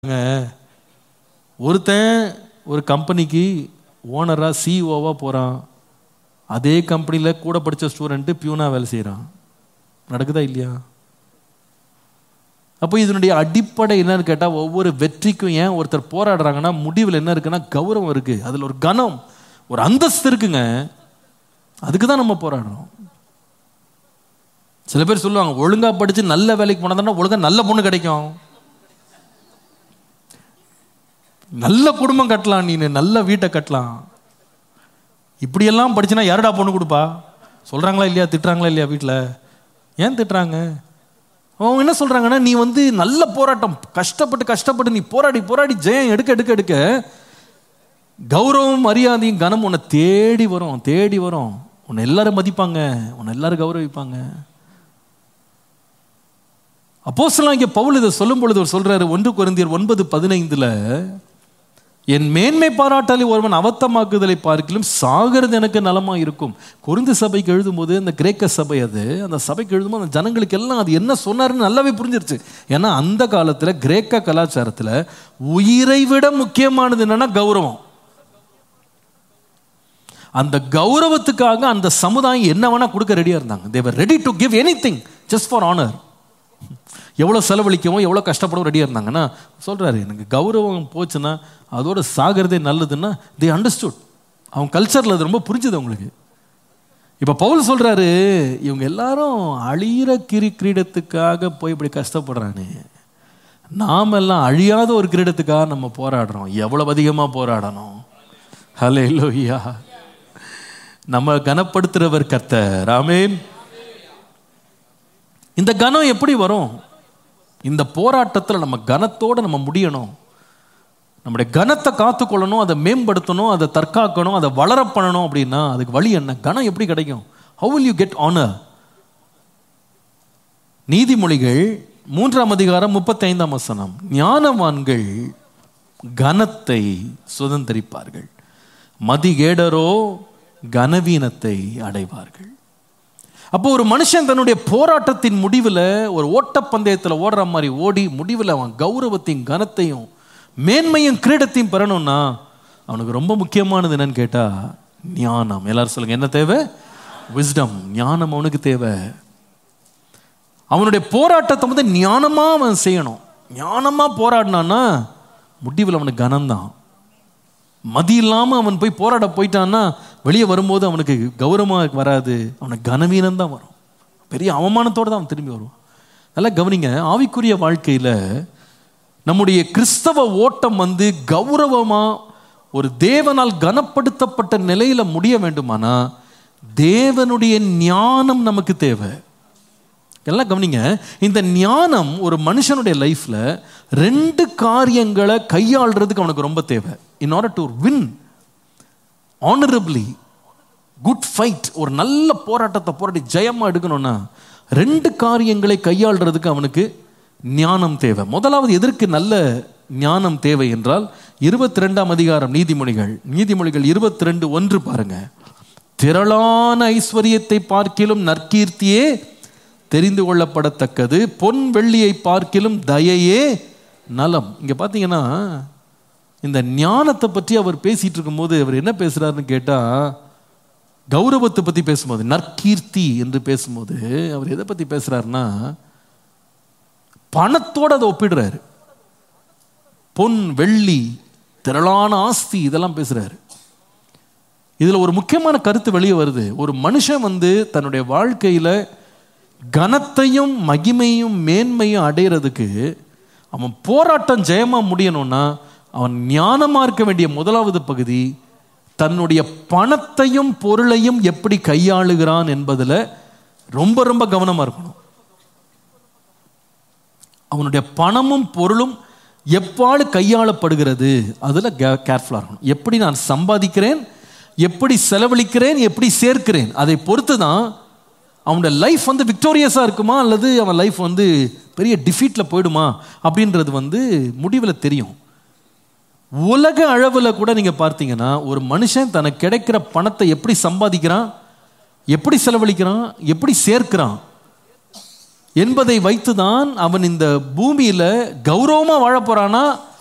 ஒருத்தன் ஒரு கம்பெனிக்கு ஓனராக சிஇஓவாக போகிறான் அதே கம்பெனியில் கூட படித்த ஸ்டூடெண்ட்டு பியூனாக வேலை செய்கிறான் நடக்குதா இல்லையா அப்போ இதனுடைய அடிப்படை என்னன்னு கேட்டால் ஒவ்வொரு வெற்றிக்கும் ஏன் ஒருத்தர் போராடுறாங்கன்னா முடிவில் என்ன இருக்குன்னா கௌரவம் இருக்குது அதில் ஒரு கனம் ஒரு அந்தஸ்து இருக்குங்க அதுக்கு தான் நம்ம போராடுறோம் சில பேர் சொல்லுவாங்க ஒழுங்கா படிச்சு நல்ல வேலைக்கு போனா ஒழுங்கா நல்ல பொண்ணு கிடைக்கும் நல்ல குடும்பம் கட்டலாம் நீ நல்ல வீட்டை கட்டலாம் இப்படியெல்லாம் படிச்சுனா யாருடா பொண்ணு கொடுப்பா சொல்றாங்களா இல்லையா திட்டுறாங்களா இல்லையா வீட்டில் ஏன் திட்டுறாங்க அவங்க என்ன சொல்றாங்கன்னா நீ வந்து நல்ல போராட்டம் கஷ்டப்பட்டு கஷ்டப்பட்டு நீ போராடி போராடி ஜெயம் எடுக்க எடுக்க எடுக்க கௌரவம் மரியாதையும் கனம் உன்னை தேடி வரும் தேடி வரும் உன்னை எல்லாரும் மதிப்பாங்க உன்னை எல்லாரும் கௌரவிப்பாங்க அப்போஸ்தலன் இங்கே பவுல் இதை சொல்லும் பொழுது அவர் சொல்றாரு ஒன்று குருந்தியர் ஒன்பது பதினைந்துல என் மேன்மை பாராட்டாளி ஒருவன் அவத்தமாக்குதலை பார்க்கிலும் சாகிறது எனக்கு நலமா இருக்கும் குருந்து சபைக்கு எழுதும்போது அந்த கிரேக்க சபை அது அந்த சபைக்கு எழுதும்போது அந்த ஜனங்களுக்கு எல்லாம் அது என்ன சொன்னாருன்னு நல்லாவே புரிஞ்சிருச்சு ஏன்னா அந்த காலத்துல கிரேக்க கலாச்சாரத்துல உயிரை விட முக்கியமானது என்னன்னா கௌரவம் அந்த கௌரவத்துக்காக அந்த சமுதாயம் என்ன வேணா கொடுக்க ரெடியா இருந்தாங்க they were ready to give anything just for honour எவ்வளோ செலவழிக்கவும் எவ்வளோ கஷ்டப்படவும் ரெடியாக இருந்தாங்கன்னா சொல்கிறாரு எனக்கு கௌரவம் போச்சுன்னா அதோட சாகிறதே நல்லதுன்னா தி அண்டர்ஸ்டுட் அவங்க கல்ச்சரில் அது ரொம்ப புரிஞ்சுது அவங்களுக்கு இப்போ பவுல் சொல்கிறாரு இவங்க எல்லாரும் அழியிற கிரி கிரீடத்துக்காக போய் இப்படி கஷ்டப்படுறானே நாம் எல்லாம் அழியாத ஒரு கிரீடத்துக்காக நம்ம போராடுறோம் எவ்வளவு அதிகமாக போராடணும் ஹலே லோய்யா நம்ம கனப்படுத்துறவர் கர்த்தர் ஆமேன் இந்த கனம் எப்படி வரும் இந்த போராட்டத்தில் நம்ம கனத்தோடு நம்ம முடியணும் நம்முடைய கனத்தை காத்துக்கொள்ளணும் அதை மேம்படுத்தணும் அதை தற்காக்கணும் அதை வளர பண்ணணும் அப்படின்னா அதுக்கு வழி என்ன கனம் எப்படி கிடைக்கும் how will you get honour நீதிமொழிகள் மூன்றாம் அதிகாரம் முப்பத்தி ஐந்தாம் வசனம் ஞானவான்கள் கனத்தை சுதந்திரிப்பார்கள் மதிகேடரோ கனவீனத்தை அடைவார்கள் அப்போ ஒரு மனுஷன் தன்னுடைய போராட்டத்தின் முடிவில் ஒரு ஓட்டப்பந்தயத்தில் ஓடுற மாதிரி ஓடி முடிவில் அவன் கௌரவத்தையும் கனத்தையும் மேன்மையும் கிரீடத்தையும் பெறணும்னா அவனுக்கு ரொம்ப முக்கியமானது என்னன்னு கேட்டால் ஞானம் எல்லாரும் சொல்லுங்க என்ன தேவை விஸ்டம் ஞானம் அவனுக்கு தேவை அவனுடைய போராட்டத்தை வந்து ஞானமாக அவன் செய்யணும் ஞானமாக போராடினான்னா முடிவில் அவனுக்கு கனம்தான் மதி இல்லாமல் அவன் போய் போராட போயிட்டான்னா வெளியே வரும்போது அவனுக்கு கௌரவமாக வராது அவனுக்கு கனவீனம் தான் வரும் பெரிய அவமானத்தோடு தான் அவன் திரும்பி வருவான் நல்லா கவனிங்க ஆவிக்குரிய வாழ்க்கையில் நம்முடைய கிறிஸ்தவ ஓட்டம் வந்து கௌரவமாக ஒரு தேவனால் கனப்படுத்தப்பட்ட நிலையில் முடிய வேண்டுமானா தேவனுடைய ஞானம் நமக்கு தேவை எல்லாம் கவனிங்க இந்த ஞானம் ஒரு மனுஷனுடைய லைஃப்ல ரெண்டு காரியங்களை கையாளுறதுக்கு அவனுக்கு ரொம்ப தேவை in order to win honourably good fight ஒரு நல்ல போராட்டத்தை போராடி ஜெயமா எடுக்கணும்னா ரெண்டு காரியங்களை கையாளுறதுக்கு அவனுக்கு ஞானம் தேவை முதலாவது எதற்கு நல்ல ஞானம் தேவை என்றால் இருபத்தி ரெண்டாம் அதிகாரம் நீதிமொழிகள் நீதிமொழிகள் இருபத்தி ரெண்டு ஒன்று பாருங்க திரளான ஐஸ்வர்யத்தை பார்க்கிலும் நற்கீர்த்தியே தெரிந்து கொள்ளப்படத்தக்கது பொன் வெள்ளியை பார்க்கிலும் தயையே நலம் இங்க பாத்தீங்கன்னா இந்த ஞானத்தை பற்றி அவர் பேசிட்டு இருக்கும்போது அவர் என்ன பேசுறாருன்னு கேட்டா கௌரவத்தை பத்தி பேசும்போது நற்கீர்த்தி என்று பேசும்போது அவர் எதை பத்தி பேசுறாருன்னா பணத்தோட அதை ஒப்பிடுறாரு பொன் வெள்ளி திரளான ஆஸ்தி இதெல்லாம் பேசுறாரு இதுல ஒரு முக்கியமான கருத்து வெளியே வருது ஒரு மனுஷன் வந்து தன்னுடைய வாழ்க்கையில கனத்தையும் மகிமையும் மேன்மையும் அடையிறதுக்கு அவன் போராட்டம் ஜெயமா முடியணும்னா அவன் ஞானமா இருக்க வேண்டிய முதலாவது பகுதி தன்னுடைய பணத்தையும் பொருளையும் எப்படி கையாளுகிறான் என்பதில் ரொம்ப ரொம்ப கவனமா இருக்கணும் அவனுடைய பணமும் பொருளும் எப்பாடு கையாளப்படுகிறது அதில் கேர்ஃபுல்லாக இருக்கணும் எப்படி நான் சம்பாதிக்கிறேன் எப்படி செலவழிக்கிறேன் எப்படி சேர்க்கிறேன் அதை பொறுத்து தான் அவனுடைய லைஃப் வந்து விக்டோரியஸாக இருக்குமா அல்லது அவன் லைஃப் வந்து பெரிய டிஃபீட்டில் போயிடுமா அப்படின்றது வந்து முடிவில் தெரியும் உலக அளவில் கூட நீங்கள் பார்த்தீங்கன்னா ஒரு மனுஷன் தனக்கு கிடைக்கிற பணத்தை எப்படி சம்பாதிக்கிறான் எப்படி செலவழிக்கிறான் எப்படி சேர்க்கிறான் என்பதை வைத்துதான் அவன் இந்த பூமியில கௌரவமா வாழ போறானா